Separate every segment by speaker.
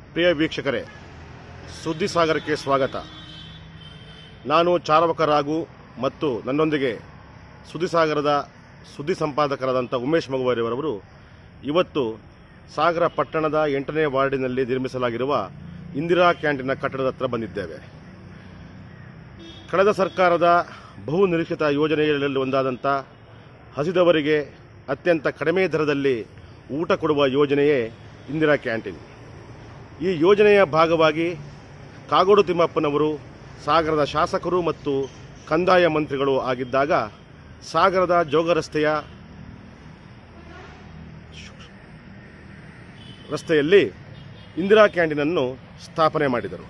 Speaker 1: ಪ್ರಿಯ ವೀಕ್ಷಕರೇ ಸುದ್ದಿ ಸಾಗರಕ್ಕೆ ಸ್ವಾಗತ ನಾನು ಚಾರವಕ ರಾಘು ಮತ್ತು ನನ್ನೊಂದಿಗೆ ಸುದ್ದಿ ಸಾಗರದ ಸುದ್ದಿ ಸಂಪಾದಕರಾದಂಥ ಉಮೇಶ್ ಮಗುವರಿಯವರವರು ಇವತ್ತು ಸಾಗರ ಪಟ್ಟಣದ ಎಂಟನೇ ವಾರ್ಡಿನಲ್ಲಿ ನಿರ್ಮಿಸಲಾಗಿರುವ ಇಂದಿರಾ ಕ್ಯಾಂಟೀನ್ನ ಕಟ್ಟಡದ ಹತ್ರ ಬಂದಿದ್ದೇವೆ ಕಳೆದ ಸರ್ಕಾರದ ಬಹು ನಿರೀಕ್ಷಿತ ಯೋಜನೆಗಳಲ್ಲಿ ಒಂದಾದಂಥ ಹಸಿದವರಿಗೆ ಅತ್ಯಂತ ಕಡಿಮೆ ದರದಲ್ಲಿ ಊಟ ಕೊಡುವ ಯೋಜನೆಯೇ ಇಂದಿರಾ ಕ್ಯಾಂಟೀನ್ ಈ ಯೋಜನೆಯ ಭಾಗವಾಗಿ ಕಾಗೋಡು ತಿಮ್ಮಪ್ಪನವರು ಸಾಗರದ ಶಾಸಕರು ಮತ್ತು ಕಂದಾಯ ಮಂತ್ರಿಗಳು ಆಗಿದ್ದಾಗ ಸಾಗರದ ಜೋಗ ರಸ್ತೆಯ ರಸ್ತೆಯಲ್ಲಿ ಇಂದಿರಾ ಕ್ಯಾಂಟೀನನ್ನು ಸ್ಥಾಪನೆ ಮಾಡಿದರು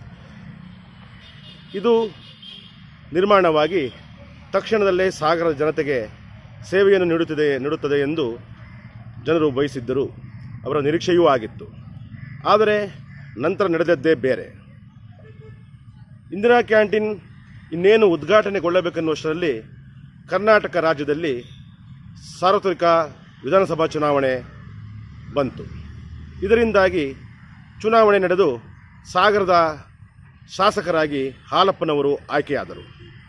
Speaker 1: ಇದು ನಿರ್ಮಾಣವಾಗಿ ತಕ್ಷಣದಲ್ಲೇ ಸಾಗರದ ಜನತೆಗೆ ಸೇವೆಯನ್ನು ನೀಡುತ್ತಿದೆ ನೀಡುತ್ತದೆ ಎಂದು ಜನರು ಬಯಸಿದ್ದರು ಅವರ ನಿರೀಕ್ಷೆಯೂ ಆಗಿತ್ತು ಆದರೆ ನಂತರ ನಡೆದದ್ದೇ ಬೇರೆ ಇಂದಿರಾ ಕ್ಯಾಂಟೀನ್ ಇನ್ನೇನು ಉದ್ಘಾಟನೆಗೊಳ್ಳಬೇಕೆನ್ನುವಷ್ಟರಲ್ಲಿ ಕರ್ನಾಟಕ ರಾಜ್ಯದಲ್ಲಿ ಸಾರ್ವತ್ರಿಕ ವಿಧಾನಸಭಾ ಚುನಾವಣೆ ಬಂತು ಇದರಿಂದಾಗಿ ಚುನಾವಣೆ ನಡೆದು ಸಾಗರದ ಶಾಸಕರಾಗಿ ಹಾಲಪ್ಪನವರು ಆಯ್ಕೆಯಾದರು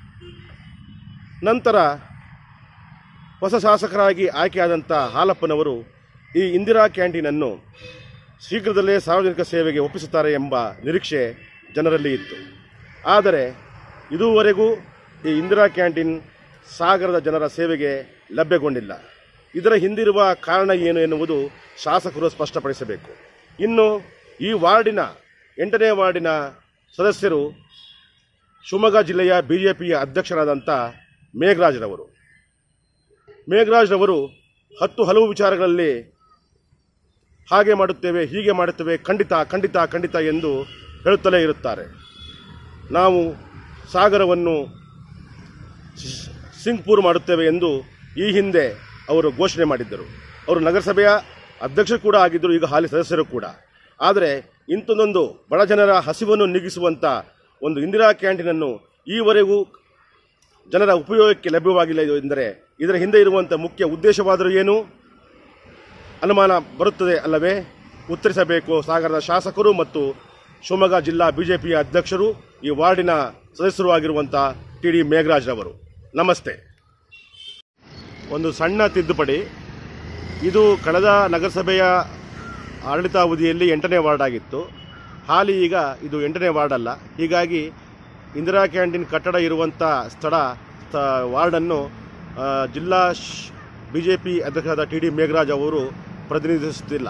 Speaker 1: ನಂತರ ಹೊಸ ಶಾಸಕರಾಗಿ ಆಯ್ಕೆಯಾದಂಥ ಹಾಲಪ್ಪನವರು ಈ ಇಂದಿರಾ ಕ್ಯಾಂಟೀನನ್ನು ಶೀಘ್ರದಲ್ಲೇ ಸಾರ್ವಜನಿಕ ಸೇವೆಗೆ ಒಪ್ಪಿಸುತ್ತಾರೆ ಎಂಬ ನಿರೀಕ್ಷೆ ಜನರಲ್ಲಿ ಇತ್ತು ಆದರೆ ಇದುವರೆಗೂ ಈ ಇಂದಿರಾ ಕ್ಯಾಂಟೀನ್ ಸಾಗರದ ಜನರ ಸೇವೆಗೆ ಲಭ್ಯಗೊಂಡಿಲ್ಲ ಇದರ ಹಿಂದಿರುವ ಕಾರಣ ಏನು ಎನ್ನುವುದು ಶಾಸಕರು ಸ್ಪಷ್ಟಪಡಿಸಬೇಕು ಇನ್ನು ಈ ವಾರ್ಡಿನ ಎಂಟನೇ ವಾರ್ಡಿನ ಸದಸ್ಯರು ಶಿವಮೊಗ್ಗ ಜಿಲ್ಲೆಯ ಬಿಜೆಪಿಯ ಅಧ್ಯಕ್ಷರಾದಂಥ ಮೇಘರಾಜ್ರವರು ಮೇಘರಾಜ್ರವರು ಹತ್ತು ಹಲವು ವಿಚಾರಗಳಲ್ಲಿ ಹಾಗೆ ಮಾಡುತ್ತೇವೆ ಹೀಗೆ ಮಾಡುತ್ತೇವೆ ಖಂಡಿತ ಖಂಡಿತ ಖಂಡಿತ ಎಂದು ಹೇಳುತ್ತಲೇ ಇರುತ್ತಾರೆ ನಾವು ಸಾಗರವನ್ನು ಸಿ- ಸಿಂಗ್ಪುರ್ ಮಾಡುತ್ತೇವೆ ಎಂದು ಈ ಹಿಂದೆ ಅವರು ಘೋಷಣೆ ಮಾಡಿದ್ದರು ಅವರು ನಗರಸಭೆಯ ಅಧ್ಯಕ್ಷರು ಕೂಡ ಆಗಿದ್ದರು ಈಗ ಹಾಲಿ ಸದಸ್ಯರು ಕೂಡ ಆದರೆ ಇಂಥದ್ದೊಂದು ಬಡ ಜನರ ಹಸಿವನ್ನು ನೀಗಿಸುವಂಥ ಒಂದು ಇಂದಿರಾ ಕ್ಯಾಂಟೀನನ್ನು ಈವರೆಗೂ ಜನರ ಉಪಯೋಗಕ್ಕೆ ಲಭ್ಯವಾಗಿಲ್ಲ ಇದು ಎಂದರೆ ಇದರ ಹಿಂದೆ ಇರುವಂಥ ಮುಖ್ಯ ಉದ್ದೇಶವಾದರೂ ಏನು ಅನುಮಾನ ಬರುತ್ತದೆ ಅಲ್ಲವೇ ಉತ್ತರಿಸಬೇಕು ಸಾಗರದ ಶಾಸಕರು ಮತ್ತು ಶಿವಮೊಗ್ಗ ಜಿಲ್ಲಾ ಬಿಜೆಪಿಯ ಅಧ್ಯಕ್ಷರು ಈ ವಾರ್ಡಿನ ಸದಸ್ಯರು ಆಗಿರುವಂಥ ಟಿ ಡಿ ಮೇಘರಾಜ್ರವರು ನಮಸ್ತೆ ಒಂದು ಸಣ್ಣ ತಿದ್ದುಪಡಿ ಇದು ಕಳೆದ ನಗರಸಭೆಯ ಆಡಳಿತಾವಧಿಯಲ್ಲಿ ಎಂಟನೇ ವಾರ್ಡ್ ಆಗಿತ್ತು ಹಾಲಿ ಈಗ ಇದು ಎಂಟನೇ ವಾರ್ಡ್ ಅಲ್ಲ ಹೀಗಾಗಿ ಇಂದಿರಾ ಕ್ಯಾಂಟೀನ್ ಕಟ್ಟಡ ಇರುವಂಥ ಸ್ಥಳ ಸ್ಥ- ವಾರ್ಡನ್ನು ಆ, ಜಿಲ್ಲಾ ಬಿ ಜೆ ಪಿ ಅಧ್ಯಕ್ಷರಾದ ಟಿ ಡಿ ಮೇಘರಾಜ್ ಅವರು ಪ್ರತಿನಿಧಿಸುತ್ತಿಲ್ಲ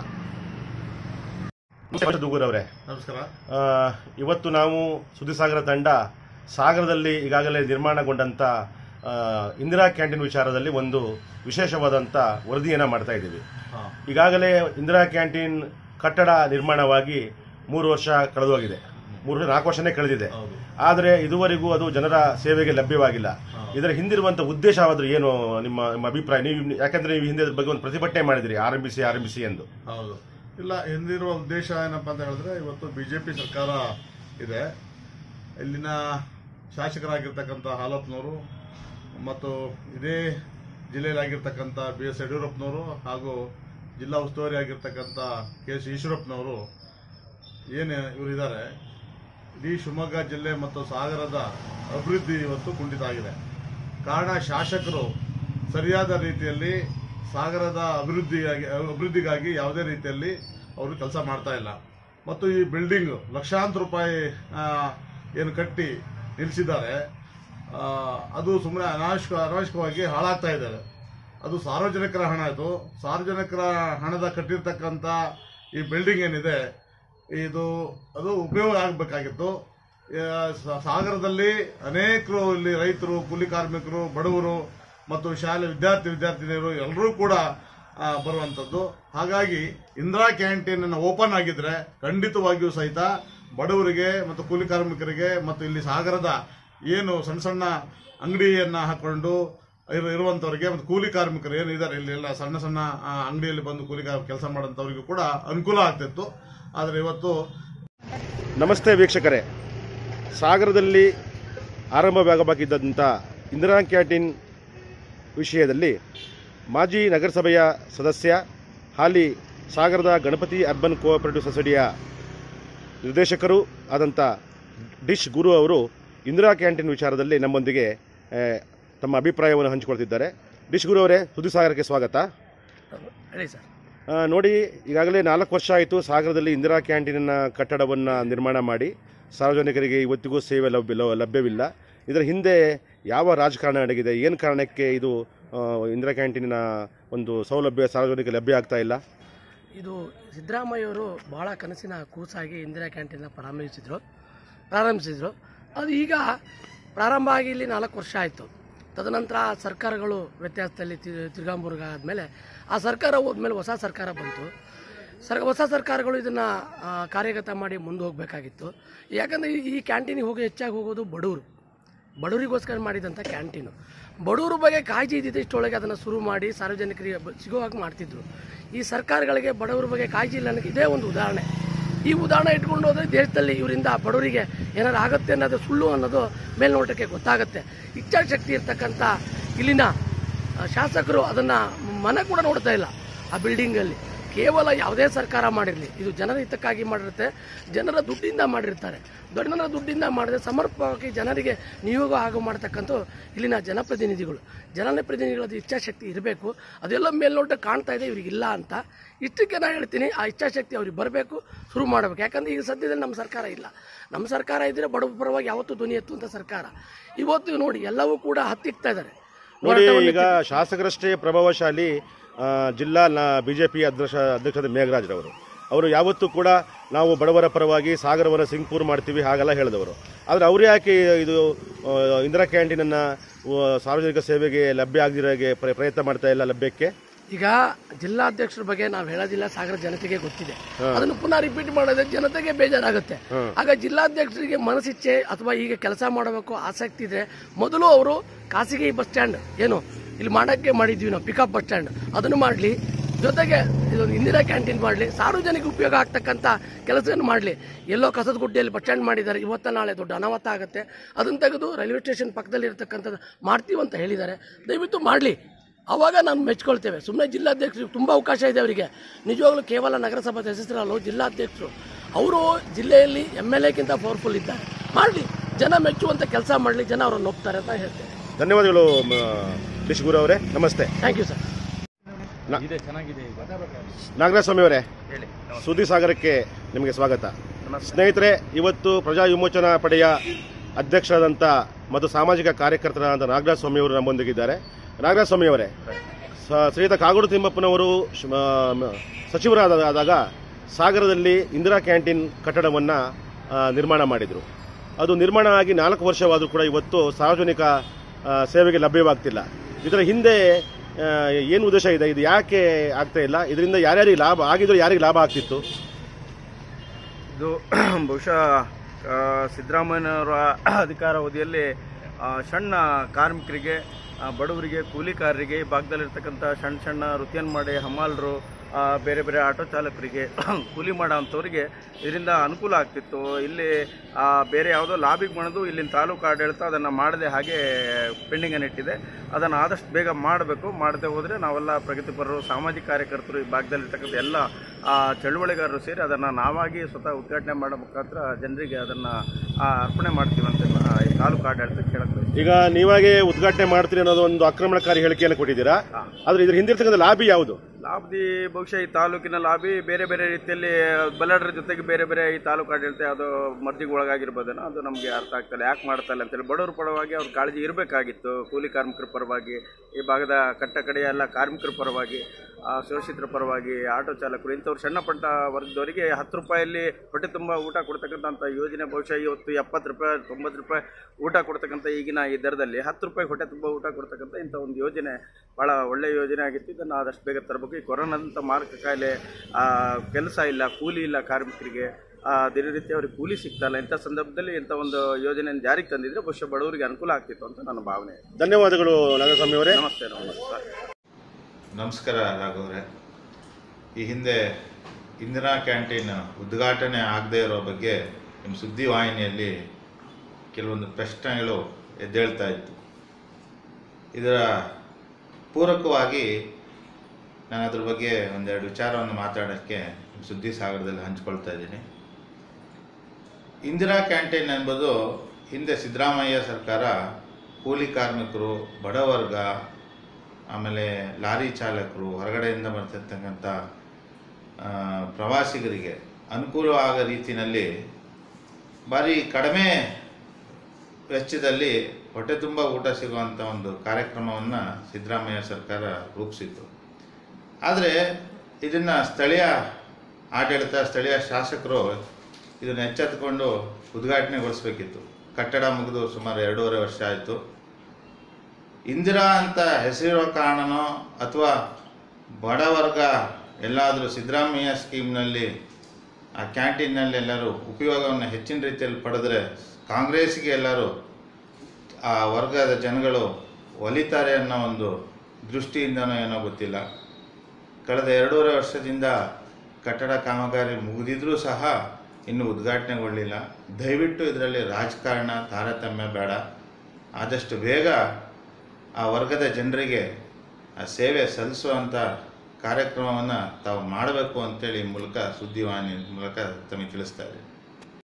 Speaker 1: ಅವರೇ
Speaker 2: ನಮಸ್ಕಾರ
Speaker 1: ಆ, ಇವತ್ತು ನಾವು ಸುದ್ದಿಸಾಗರ ತಂಡ ಸಾಗರದಲ್ಲಿ ಈಗಾಗಲೇ ನಿರ್ಮಾಣಗೊಂಡಂಥ ಆ, ಇಂದಿರಾ ಕ್ಯಾಂಟೀನ್ ವಿಚಾರದಲ್ಲಿ ಒಂದು ವಿಶೇಷವಾದಂಥ ವರದಿಯನ್ನು ಮಾಡ್ತಾ ಇದ್ದೀವಿ
Speaker 2: ಹಾ.
Speaker 1: ಈಗಾಗಲೇ ಇಂದಿರಾ ಕ್ಯಾಂಟೀನ್ ಕಟ್ಟಡ ನಿರ್ಮಾಣವಾಗಿ ಮೂರು ವರ್ಷ ಕಳೆದೋಗಿದೆ ಮೂರು ನಾಲ್ಕು ವರ್ಷನೇ ಕಳೆದಿದೆ
Speaker 2: ಹೌದು.
Speaker 1: ಆದರೆ ಇದುವರೆಗೂ ಅದು ಜನರ ಸೇವೆಗೆ ಲಭ್ಯವಾಗಿಲ್ಲ ಇದರ ಹಿಂದಿರುವಂಥ ಉದ್ದೇಶವಾದರೂ ಏನು ನಿಮ್ಮ ನಿಮ್ಮ ಅಭಿಪ್ರಾಯ ನೀವು ಯಾಕಂದ್ರೆ ನೀವು ಹಿಂದೆ ಇದ್ರ ಬಗ್ಗೆ ಒಂದು ಪ್ರತಿಭಟನೆ ಮಾಡಿದಿರಿ ಆರಂಭಿಸಿ ಆರಂಭಿಸಿ ಎಂದು
Speaker 2: ಹೌದು ಇಲ್ಲ ಹಿಂದಿರುವ ಉದ್ದೇಶ ಏನಪ್ಪಾ ಅಂತ ಹೇಳಿದ್ರೆ ಇವತ್ತು ಬಿಜೆಪಿ ಸರ್ಕಾರ ಇದೆ ಇಲ್ಲಿನ ಶಾಸಕರಾಗಿರ್ತಕ್ಕಂಥ ಹಾಲಪ್ಪನವರು ಮತ್ತು ಇದೇ ಜಿಲ್ಲೆಯಲ್ಲಾಗಿರ್ತಕ್ಕಂಥ ಬಿ ಎಸ್ ಯಡಿಯೂರಪ್ಪನವರು ಹಾಗೂ ಜಿಲ್ಲಾ ಉಸ್ತುವಾರಿ ಆಗಿರ್ತಕ್ಕಂಥ ಕೆ ಎಸ್ ಈಶ್ವರಪ್ಪನವರು ಏನು ಇವರು ಇದ್ದಾರೆ ಇಡೀ ಶಿವಮೊಗ್ಗ ಜಿಲ್ಲೆ ಮತ್ತು ಸಾಗರದ ಅಭಿವೃದ್ಧಿ ಇವತ್ತು ಕುಂಠಿತ ಆಗಿದೆ ಕಾರಣ ಶಾಸಕರು ಸರಿಯಾದ ರೀತಿಯಲ್ಲಿ ಸಾಗರದ ಅಭಿವೃದ್ಧಿಯಾಗಿ ಅಭಿವೃದ್ಧಿಗಾಗಿ ಯಾವುದೇ ರೀತಿಯಲ್ಲಿ ಅವರು ಕೆಲಸ ಮಾಡ್ತಾ ಇಲ್ಲ ಮತ್ತು ಈ ಬಿಲ್ಡಿಂಗ್ ಲಕ್ಷಾಂತರ ರೂಪಾಯಿ ಆ, ಏನು ಕಟ್ಟಿ ನಿಲ್ಲಿಸಿದ್ದಾರೆ ಆ, ಅದು ಸುಮ್ಮನೆ ಅನಾವಶ್ಯಕ ಅನಾವಶ್ಯಕವಾಗಿ ಹಾಳಾಗ್ತಾ ಇದ್ದಾರೆ ಅದು ಸಾರ್ವಜನಿಕರ ಹಣ ಇದು ಸಾರ್ವಜನಿಕರ ಹಣದ ಕಟ್ಟಿರ್ತಕ್ಕಂಥ ಈ ಬಿಲ್ಡಿಂಗ್ ಏನಿದೆ ಇದು ಅದು ಉಪಯೋಗ ಆಗಬೇಕಾಗಿತ್ತು ಸಾಗರದಲ್ಲಿ ಅನೇಕರು ಇಲ್ಲಿ ರೈತರು ಕೂಲಿ ಕಾರ್ಮಿಕರು ಬಡವರು ಮತ್ತು ಶಾಲೆ ವಿದ್ಯಾರ್ಥಿ ವಿದ್ಯಾರ್ಥಿನಿಯರು ಎಲ್ಲರೂ ಕೂಡ ಆ, ಬರುವಂಥದ್ದು ಹಾಗಾಗಿ ಇಂದಿರಾ ಕ್ಯಾಂಟೀನ್ ಓಪನ್ ಆಗಿದ್ರೆ ಖಂಡಿತವಾಗಿಯೂ ಸಹಿತ ಬಡವರಿಗೆ ಮತ್ತು ಕೂಲಿ ಕಾರ್ಮಿಕರಿಗೆ ಮತ್ತು ಇಲ್ಲಿ ಸಾಗರದ ಏನು ಸಣ್ಣ ಸಣ್ಣ ಅಂಗಡಿಯನ್ನ ಹಾಕೊಂಡು ಇರು- ಇರುವಂತವರಿಗೆ ಮತ್ತು ಕೂಲಿ ಕಾರ್ಮಿಕರು ಏನು ಇದ್ದಾರೆ ಇಲ್ಲಿ ಎಲ್ಲ ಸಣ್ಣ ಸಣ್ಣ ಆ, ಅಂಗಡಿಯಲ್ಲಿ ಬಂದು ಕೂಲಿ ಕೆಲಸ ಮಾಡೋಂಥವ್ರಿಗೂ ಕೂಡ ಅನುಕೂಲ ಆಗ್ತಿತ್ತು ಆದರೆ ಇವತ್ತು
Speaker 1: ನಮಸ್ತೆ ವೀಕ್ಷಕರೇ ಸಾಗರದಲ್ಲಿ ಆರಂಭವಾಗಬೇಕಿದ್ದಂಥ ಇಂದಿರಾ ಕ್ಯಾಂಟೀನ್ ವಿಷಯದಲ್ಲಿ ಮಾಜಿ ನಗರಸಭೆಯ ಸದಸ್ಯ ಹಾಲಿ ಸಾಗರದ ಗಣಪತಿ ಅರ್ಬನ್ ಕೋಆಪರೇಟಿವ್ ಸೊಸೈಟಿಯ ನಿರ್ದೇಶಕರು ಆದಂಥ ಡಿಶ್ ಗುರು ಅವರು ಇಂದಿರಾ ಕ್ಯಾಂಟೀನ್ ವಿಚಾರದಲ್ಲಿ ನಮ್ಮೊಂದಿಗೆ ಆ, ತಮ್ಮ ಅಭಿಪ್ರಾಯವನ್ನು ಹಂಚಿಕೊಳ್ತಿದ್ದಾರೆ ಡಿಶ್ ಗುರು ಅವರೇ ಸುದ್ದಿ ಸಾಗರಕ್ಕೆ ಸ್ವಾಗತ
Speaker 3: ಹೇಳಿ ಸರ್
Speaker 1: ಆ, ನೋಡಿ ಈಗಾಗಲೇ ನಾಲ್ಕು ವರ್ಷ ಆಯಿತು ಸಾಗರದಲ್ಲಿ ಇಂದಿರಾ ಕ್ಯಾಂಟೀನಿನ ಕಟ್ಟಡವನ್ನು ನಿರ್ಮಾಣ ಮಾಡಿ ಸಾರ್ವಜನಿಕರಿಗೆ ಇವತ್ತಿಗೂ ಸೇವೆ ಲಭ್ಯ ಲ- ಲಭ್ಯವಿಲ್ಲ ಇದರ ಹಿಂದೆ ಯಾವ ರಾಜಕಾರಣ ಅಡಗಿದೆ ಏನು ಕಾರಣಕ್ಕೆ ಇದು ಆ, ಇಂದಿರಾ ಕ್ಯಾಂಟೀನಿನ ಒಂದು ಸೌಲಭ್ಯ ಸಾರ್ವಜನಿಕ ಲಭ್ಯ ಆಗ್ತಾ ಇಲ್ಲ
Speaker 3: ಇದು ಸಿದ್ದರಾಮಯ್ಯವರು ಬಹಳ ಕನಸಿನ ಕೂಸಾಗಿ ಇಂದಿರಾ ಕ್ಯಾಂಟೀನ್ನ ಪ್ರಾರಂಭಿಸಿದ್ರು ಪ್ರಾರಂಭಿಸಿದ್ರು ಅದು ಈಗ ಪ್ರಾರಂಭ ಆಗಿ ಇಲ್ಲಿ ನಾಲ್ಕು ವರ್ಷ ಆಯಿತು ತದನಂತರ ಸರ್ಕಾರಗಳು ವ್ಯತ್ಯಾಸದಲ್ಲಿ ತಿ- ತಿರ್ಗಾಮುರ್ಗ ಆದಮೇಲೆ ಆ ಸರ್ಕಾರ ಹೋದ್ಮೇಲೆ ಹೊಸ ಸರ್ಕಾರ ಬಂತು ಸರ್ ಹೊಸ ಸರ್ಕಾರಗಳು ಇದನ್ನು ಕಾರ್ಯಗತ ಮಾಡಿ ಮುಂದೆ ಹೋಗಬೇಕಾಗಿತ್ತು ಯಾಕಂದರೆ ಈ- ಈ ಕ್ಯಾಂಟೀನಿಗೆ ಹೋಗಿ ಹೆಚ್ಚಾಗಿ ಹೋಗೋದು ಬಡವರು ಬಡವರಿಗೋಸ್ಕರ ಮಾಡಿದಂಥ ಕ್ಯಾಂಟೀನು ಬಡವರ ಬಗ್ಗೆ ಕಾಳಜಿ ಇದ್ದಿದ್ದು ಇಷ್ಟೊಳಗೆ ಅದನ್ನು ಶುರು ಮಾಡಿ ಸಾರ್ವಜನಿಕರಿಗೆ ಬ- ಸಿಗೋ ಹಾಗೆ ಮಾಡ್ತಿದ್ರು ಈ ಸರ್ಕಾರಗಳಿಗೆ ಬಡವರ ಬಗ್ಗೆ ಕಾಳಜಿ ಇಲ್ಲ ಅನ್ನೋಕ್ಕೆ ಇದೇ ಒಂದು ಉದಾಹರಣೆ ಈ ಉದಾಹರಣೆ ಇಟ್ಕೊಂಡು ಹೋದರೆ ದೇಶದಲ್ಲಿ ಇವರಿಂದ ಬಡವರಿಗೆ ಏನಾರು ಆಗುತ್ತೆ ಅನ್ನೋದು ಸುಳ್ಳು ಅನ್ನೋದು ಮೇಲ್ನೋಟಕ್ಕೆ ಗೊತ್ತಾಗುತ್ತೆ ಇಚ್ಛಾಶಕ್ತಿ ಇರ್ತಕ್ಕಂಥ ಇಲ್ಲಿನ ಆ, ಶಾಸಕರು ಅದನ್ನು ಮನ ಕೂಡ ನೋಡ್ತಾ ಇಲ್ಲ ಆ ಬಿಲ್ಡಿಂಗಲ್ಲಿ ಕೇವಲ ಯಾವುದೇ ಸರ್ಕಾರ ಮಾಡಿರಲಿ ಇದು ಜನರ ಹಿತಕ್ಕಾಗಿ ಮಾಡಿರುತ್ತೆ ಜನರ ದುಡ್ಡಿಂದ ಮಾಡಿರ್ತಾರೆ ಜನರ ದುಡ್ಡಿಂದ ಮಾಡಿದ್ರೆ ಸಮರ್ಪಕವಾಗಿ ಜನರಿಗೆ ನಿಯೋಗ ಆಗು ಮಾಡ್ತಕ್ಕಂಥ ಇಲ್ಲಿನ ಜನಪ್ರತಿನಿಧಿಗಳು ಜನಪ್ರತಿನಿಧಿಗಳದ್ದು ಇಚ್ಛಾಶಕ್ತಿ ಇರಬೇಕು ಅದೆಲ್ಲ ಮೇಲ್ನೋಟ ಕಾಣ್ತಾ ಇದೆ ಇವ್ರಿಗೆ ಇಲ್ಲ ಅಂತ ಇಷ್ಟಕ್ಕೆ ನಾನು ಹೇಳ್ತೀನಿ ಆ ಇಚ್ಛಾಶಕ್ತಿ ಅವ್ರಿಗೆ ಬರಬೇಕು ಶುರು ಮಾಡಬೇಕು ಯಾಕಂದ್ರೆ ಈಗ ಸದ್ಯದಲ್ಲಿ ನಮ್ಮ ಸರ್ಕಾರ ಇಲ್ಲ ನಮ್ಮ ಸರ್ಕಾರ ಇದ್ದರೆ ಬಡವ ಪರವಾಗಿ ಯಾವತ್ತೂ ಧ್ವನಿ ಎತ್ತುವಂಥ ಸರ್ಕಾರ ಇವತ್ತು ನೋಡಿ ಎಲ್ಲವೂ ಕೂಡ ಹತ್ತಿಕ್ತಾ ಇದ್ದಾರೆ
Speaker 1: ನೋಡಿ ಈಗ ಶಾಸಕರಷ್ಟೇ ಪ್ರಭಾವಶಾಲಿ ಆ, ಜಿಲ್ಲಾ ಬಿ ಜೆ ಪಿ ಅಧ್ಯಕ್ಷ ಅಧ್ಯಕ್ಷರಾದ ಮೇಘರಾಜ್ರವರು ಅವರು ಯಾವತ್ತೂ ಕೂಡ ನಾವು ಬಡವರ ಪರವಾಗಿ ಸಾಗರವನ್ನು ಸಿಂಗ್ಪೂರ್ ಮಾಡ್ತೀವಿ ಹಾಗೆಲ್ಲ ಹೇಳಿದವರು ಆದರೆ ಅವರು ಯಾಕೆ ಇದು ಆ, ಇಂದಿರಾ ಕ್ಯಾಂಟೀನನ್ನು ಸಾರ್ವಜನಿಕ ಸೇವೆಗೆ ಲಭ್ಯ ಆಗದಿರೋಗೆ ಪ್ರ- ಪ್ರಯತ್ನ ಮಾಡ್ತಾ ಇಲ್ಲ ಲಭ್ಯಕ್ಕೆ
Speaker 3: ಈಗ ಜಿಲ್ಲಾಧ್ಯಕ್ಷರ ಬಗ್ಗೆ ನಾವು ಹೇಳೋದಿಲ್ಲ ಸಾಗರ ಜನತೆಗೆ ಗೊತ್ತಿದೆ ಅದನ್ನು ಪುನಃ ರಿಪೀಟ್ ಮಾಡೋದ್ರೆ ಜನತೆಗೆ ಬೇಜಾರಾಗುತ್ತೆ ಆಗ ಜಿಲ್ಲಾಧ್ಯಕ್ಷರಿಗೆ ಮನಸ್ಸಿಚ್ಛೆ ಅಥವಾ ಈಗ ಕೆಲಸ ಮಾಡಬೇಕು ಆಸಕ್ತಿ ಇದೆ ಮೊದಲು ಅವರು ಖಾಸಗಿ ಬಸ್ ಸ್ಟ್ಯಾಂಡ್ ಏನು ಇಲ್ಲಿ ಮಾಡಕ್ಕೆ ಮಾಡಿದ್ವಿ ನಾವು ಪಿಕಪ್ ಬಸ್ ಸ್ಟ್ಯಾಂಡ್ ಅದನ್ನು ಮಾಡಲಿ ಜೊತೆಗೆ ಇದೊಂದು ಇಂದಿರಾ ಕ್ಯಾಂಟೀನ್ ಮಾಡಲಿ ಸಾರ್ವಜನಿಕ ಉಪಯೋಗ ಆಗ್ತಕ್ಕಂಥ ಕೆಲಸವನ್ನು ಮಾಡಲಿ ಎಲ್ಲೋ ಕಸದ ಗುಡ್ಡೆಯಲ್ಲಿ ಬಸ್ ಸ್ಟ್ಯಾಂಡ್ ಮಾಡಿದ್ದಾರೆ ಇವತ್ತ ನಾಳೆ ದೊಡ್ಡ ಅನಾಹುತ ಆಗುತ್ತೆ ಅದನ್ನು ತೆಗೆದು ರೈಲ್ವೆ ಸ್ಟೇಷನ್ ಪಕ್ಕದಲ್ಲಿ ಇರತಕ್ಕಂಥದ್ದು ಮಾಡ್ತೀವಿ ಅಂತ ಹೇಳಿದ್ದಾರೆ ದಯವಿಟ್ಟು ಮಾಡಲಿ ಅವಾಗ ನಾನು ಮೆಚ್ಕೊಳ್ತೇವೆ ಸುಮ್ಮನೆ ಜಿಲ್ಲಾಧ್ಯಕ್ಷರು ತುಂಬ ಅವಕಾಶ ಇದೆ ಅವರಿಗೆ ನಿಜವಾಗ್ಲೂ ಕೇವಲ ನಗರಸಭಾ ಸದಸ್ಯರಲ್ಲ ಜಿಲ್ಲಾಧ್ಯಕ್ಷರು ಅವರು ಜಿಲ್ಲೆಯಲ್ಲಿ ಎಮ್ ಎಲ್ ಎಕ್ಕಿಂತ ಪವರ್ಫುಲ್ ಇದ್ದಾರೆ ಮಾಡಲಿ ಜನ ಮೆಚ್ಚುವಂಥ ಕೆಲಸ ಮಾಡಲಿ ಜನ ಅವರನ್ನು ಒಪ್ತಾರೆ ಅಂತ ಹೇಳ್ತೇನೆ
Speaker 1: ಧನ್ಯವಾದಗಳು ಡಿಶ್ ಗುರು ಅವರೇ ನಮಸ್ತೆ
Speaker 3: thank you sir
Speaker 1: Nagaraja Swami ಅವರೇ ಸುದ್ದಿ ಸಾಗರಕ್ಕೆ ನಿಮಗೆ ಸ್ವಾಗತ ಸ್ನೇಹಿತರೆ ಇವತ್ತು ಪ್ರಜಾ ವಿಮೋಚನಾ ಪಡೆಯ ಅಧ್ಯಕ್ಷರಾದಂಥ ಮತ್ತು ಸಾಮಾಜಿಕ ಕಾರ್ಯಕರ್ತರಾದಂಥ ನಾಗರಾಜ ಸ್ವಾಮಿ ಅವರು ನಮ್ಮೊಂದಿಗಿದ್ದಾರೆ ನಾಗರಾಜ ಸ್ವಾಮಿ ಅವರೇ ಸ- ಶ್ರೀಯುತ ಕಾಗೋಡು ತಿಮ್ಮಪ್ಪನವರು ಶ್- ಮ- ಮ- ಸಚಿವರಾದಾಗ ಸಾಗರದಲ್ಲಿ ಇಂದಿರಾ ಕ್ಯಾಂಟೀನ್ ಕಟ್ಟಡವನ್ನು ನಿರ್ಮಾಣ ಮಾಡಿದರು ಅದು ನಿರ್ಮಾಣ ಆಗಿ ನಾಲ್ಕು ವರ್ಷವಾದರೂ ಕೂಡ ಇವತ್ತು ಸಾರ್ವಜನಿಕ ಆ, ಸೇವೆಗೆ ಲಭ್ಯವಾಗ್ತಿಲ್ಲ ಇದರ ಹಿಂದೆ ಆ, ಏನು ಉದ್ದೇಶ ಇದೆ ಇದು ಯಾಕೆ ಆಗ್ತಾ ಇಲ್ಲ ಇದರಿಂದ ಯಾರ್ಯಾರಿಗೆ ಲಾಭ ಆಗಿದ್ರೆ ಯಾರಿಗೆ ಲಾಭ ಆಗ್ತಿತ್ತು
Speaker 4: ಇದು ಬಹುಶಃ ಆ, ಸಿದ್ದರಾಮಯ್ಯನವರ ಅಧಿಕಾರಾವಧಿಯಲ್ಲಿ ಆ, ಸಣ್ಣ ಕಾರ್ಮಿಕರಿಗೆ ಆ, ಬಡವರಿಗೆ ಕೂಲಿಕಾರರಿಗೆ ಈ ಭಾಗದಲ್ಲಿರ್ತಕ್ಕಂಥ ಸಣ್ಣ ಸಣ್ಣ ವೃತ್ತಿಯನ್ನು ಮಾಡಿ ಹಮಾಲರು ಆ, ಬೇರೆ ಬೇರೆ ಆಟೋ ಚಾಲಕರಿಗೆ ಕೂಲಿ ಮಾಡೋ ಅಂಥವ್ರಿಗೆ ಇದರಿಂದ ಅನುಕೂಲ ಆಗ್ತಿತ್ತು ಇಲ್ಲಿ ಆ, ಬೇರೆ ಯಾವುದೋ ಲಾಬಿಗೆ ಮಾಡೋದು ಇಲ್ಲಿನ ತಾಲೂಕು ಆಡಳಿತ ಅದನ್ನು ಮಾಡದೆ ಹಾಗೆ ಪೆಂಡಿಂಗನ್ನು ಇಟ್ಟಿದೆ ಅದನ್ನು ಆದಷ್ಟು ಬೇಗ ಮಾಡಬೇಕು ಮಾಡದೆ ಹೋದರೆ ನಾವೆಲ್ಲ ಪ್ರಗತಿಪರರು ಸಾಮಾಜಿಕ ಕಾರ್ಯಕರ್ತರು ಈ ಭಾಗದಲ್ಲಿರ್ತಕ್ಕಂಥ ಎಲ್ಲ ಆ, ಚಳುವಳಿಗಾರರು ಸೇರಿ ಅದನ್ನು ನಾವಾಗಿ ಸ್ವತಃ ಉದ್ಘಾಟನೆ ಮಾಡೋ ಮುಖಾಂತರ ಜನರಿಗೆ ಅದನ್ನು ಅರ್ಪಣೆ ಮಾಡ್ತೀವಿ ಅಂತ ಆ, ಈ ತಾಲೂಕು ಆಡಳಿತಕ್ಕೆ ಹೇಳಕ್ ಬಯಸ್ತೀನಿ.
Speaker 1: ಈಗ ನೀವಾಗೆ ಉದ್ಘಾಟನೆ ಮಾಡ್ತೀರಿ ಅನ್ನೋದು ಒಂದು ಆಕ್ರಮಣಕಾರಿ ಹೇಳಿಕೆಯನ್ನು ಕೊಟ್ಟಿದ್ದೀರಾ ಆದ್ರೆ ಇದ್ರ ಹಿಂದಿರ್ತಕ್ಕಂಥ ಲಾಭಿ ಯಾವುದು
Speaker 4: ಲಾಭದಿ ಬಹುಶಃ ಈ ತಾಲೂಕಿನ ಲಾಭಿ ಬೇರೆ ಬೇರೆ ರೀತಿಯಲ್ಲಿ ಬಲ್ಲಾಡರ ಜೊತೆಗೆ ಬೇರೆ ಬೇರೆ ಈ ತಾಲೂಕು ಆಡಳಿತ ಯಾವುದೋ ಮರ್ಜಿಗೆ ಒಳಗಾಗಿರ್ಬೋದೇನೋ ಅದು ನಮಗೆ ಅರ್ಥ ಆಗ್ತಲ್ಲ ಯಾಕೆ ಮಾಡ್ತಾ ಇಲ್ಲ ಅಂತೇಳಿ ಬಡವರ ಪರವಾಗಿ ಅವ್ರ ಕಾಳಜಿ ಇರಬೇಕಾಗಿತ್ತು ಕೂಲಿ ಕಾರ್ಮಿಕರ ಪರವಾಗಿ ಈ ಭಾಗದ ಕಟ್ಟ ಕಡೆಯ ಎಲ್ಲ ಕಾರ್ಮಿಕರ ಪರವಾಗಿ ಆ, ಶೋಷಿತರ ಪರವಾಗಿ ಆಟೋ ಚಾಲಕರು ಇಂಥವ್ರು ಸಣ್ಣ ಪಟ್ಟ ವರ್ಗದವರಿಗೆ ಹತ್ತು ರೂಪಾಯಲ್ಲಿ ಹೊಟ್ಟೆ ತುಂಬ ಊಟ ಕೊಡ್ತಕ್ಕಂಥ ಯೋಜನೆ ಬಹುಶಃ ಇವತ್ತು ಎಪ್ಪತ್ತು ರೂಪಾಯಿ ತೊಂಬತ್ತು ರೂಪಾಯಿ ಊಟ ಕೊಡ್ತಕ್ಕಂಥ ಈಗಿನ ಈ ದರದಲ್ಲಿ ಹತ್ತು ರೂಪಾಯಿ ಹೊಟ್ಟೆ ತುಂಬ ಊಟ ಕೊಡ್ತಕ್ಕಂಥ ಇಂಥ ಒಂದು ಯೋಜನೆ ಭಾಳ ಒಳ್ಳೆಯ ಯೋಜನೆ ಆಗಿತ್ತು ಇದನ್ನು ಆದಷ್ಟು ಬೇಗ ತರಬೇಕು ಈ ಕೊರೋನಾದಂಥ ಮಾರಕ ಕಾಯಿಲೆ ಕೆಲಸ ಇಲ್ಲ ಕೂಲಿ ಇಲ್ಲ ಕಾರ್ಮಿಕರಿಗೆ ಆ, ದಿನ ರೀತಿ ಅವ್ರಿಗೆ ಕೂಲಿ ಸಿಗ್ತಾ ಇಲ್ಲ ಇಂಥ ಸಂದರ್ಭದಲ್ಲಿ ಇಂಥ ಒಂದು ಯೋಜನೆಯನ್ನು ಜಾರಿಗೆ ತಂದಿದ್ರೆ ಬಹುಶಃ ಬಡವರಿಗೆ ಅನುಕೂಲ ಆಗ್ತಿತ್ತು ಅಂತ ನನ್ನ ಭಾವನೆ
Speaker 1: ಧನ್ಯವಾದಗಳು ನಾಗಸ್ವಾಮಿ ಅವರೇ
Speaker 4: ನಮಸ್ತೆ ನಮಸ್ಕಾರ
Speaker 5: ನಮಸ್ಕಾರ ರಾಘವ್ರೆ ಈ ಹಿಂದೆ ಇಂದಿರಾ ಕ್ಯಾಂಟೀನ್ ಉದ್ಘಾಟನೆ ಆಗದೇ ಇರೋ ಬಗ್ಗೆ ನಿಮ್ಮ ಸುದ್ದಿವಾಹಿನಿಯಲ್ಲಿ ಕೆಲವೊಂದು ಪ್ರಶ್ನೆಗಳು ಎದ್ದೇಳ್ತಾ ಇತ್ತು ಇದರ ಪೂರಕವಾಗಿ ನಾನು ಅದ್ರ ಬಗ್ಗೆ ಒಂದೆರಡು ವಿಚಾರವನ್ನು ಮಾತಾಡೋಕ್ಕೆ ನಿಮ್ಮ ಸುದ್ದಿ ಸಾಗರದಲ್ಲಿ ಹಂಚ್ಕೊಳ್ತಾ ಇದ್ದೀನಿ ಇಂದಿರಾ ಕ್ಯಾಂಟೀನ್ ಎಂಬುದು ಹಿಂದೆ ಸಿದ್ದರಾಮಯ್ಯ ಸರ್ಕಾರ ಕೂಲಿ ಕಾರ್ಮಿಕರು ಬಡವರ್ಗ ಆಮೇಲೆ ಲಾರಿ ಚಾಲಕರು ಹೊರಗಡೆಯಿಂದ ಬರ್ತಿರ್ತಕ್ಕಂಥ ಆ, ಪ್ರವಾಸಿಗರಿಗೆ ಅನುಕೂಲ ಆಗೋ ರೀತಿಯಲ್ಲಿ ಭಾರಿ ಕಡಿಮೆ ವೆಚ್ಚದಲ್ಲಿ ಹೊಟ್ಟೆ ತುಂಬ ಊಟ ಸಿಗುವಂಥ ಒಂದು ಕಾರ್ಯಕ್ರಮವನ್ನು ಸಿದ್ದರಾಮಯ್ಯ ಸರ್ಕಾರ ರೂಪಿಸಿತ್ತು ಆದರೆ ಇದನ್ನು ಸ್ಥಳೀಯ ಆಡಳಿತ ಸ್ಥಳೀಯ ಶಾಸಕರು ಇದನ್ನು ಎಚ್ಚೆತ್ತುಕೊಂಡು ಉದ್ಘಾಟನೆಗೊಳಿಸಬೇಕಿತ್ತು ಕಟ್ಟಡ ಮುಗಿದು ಸುಮಾರು ಎರಡೂವರೆ ವರ್ಷ ಆಯಿತು ಇಂದಿರಾ ಅಂತ ಹೆಸರಿರೋ ಕಾರಣನೋ ಅಥವಾ ಬಡವರ್ಗ ಎಲ್ಲಾದರೂ ಸಿದ್ದರಾಮಯ್ಯ ಸ್ಕೀಮ್ನಲ್ಲಿ ಆ ಕ್ಯಾಂಟೀನ್ನಲ್ಲಿ ಎಲ್ಲರೂ ಉಪಯೋಗವನ್ನು ಹೆಚ್ಚಿನ ರೀತಿಯಲ್ಲಿ ಪಡೆದ್ರೆ ಕಾಂಗ್ರೆಸ್ಗೆ ಎಲ್ಲರೂ ಆ ವರ್ಗದ ಜನಗಳು ಒಲಿತಾರೆ ಅನ್ನೋ ಒಂದು ದೃಷ್ಟಿಯಿಂದನೋ ಏನೋ ಗೊತ್ತಿಲ್ಲ ಕಳೆದ ಎರಡೂವರೆ ವರ್ಷದಿಂದ ಕಟ್ಟಡ ಕಾಮಗಾರಿ ಮುಗಿದಿದ್ರೂ ಸಹ ಇನ್ನೂ ಉದ್ಘಾಟನೆಗೊಳ್ಳಿಲ್ಲ ದಯವಿಟ್ಟು ಇದರಲ್ಲಿ ರಾಜಕಾರಣ ತಾರತಮ್ಯ ಬೇಡ ಆದಷ್ಟು ಬೇಗ ಆ ವರ್ಗದ ಜನರಿಗೆ ಆ ಸೇವೆ ಸಲ್ಲಿಸುವಂಥ ಕಾರ್ಯಕ್ರಮವನ್ನು ತಾವು ಮಾಡಬೇಕು ಅಂತೇಳಿ ಈ ಮೂಲಕ ಸುದ್ದಿವಾಹಿನಿ ಮೂಲಕ ತಮಗೆ ತಿಳಿಸ್ತಾ ಇದ್ದೀನಿ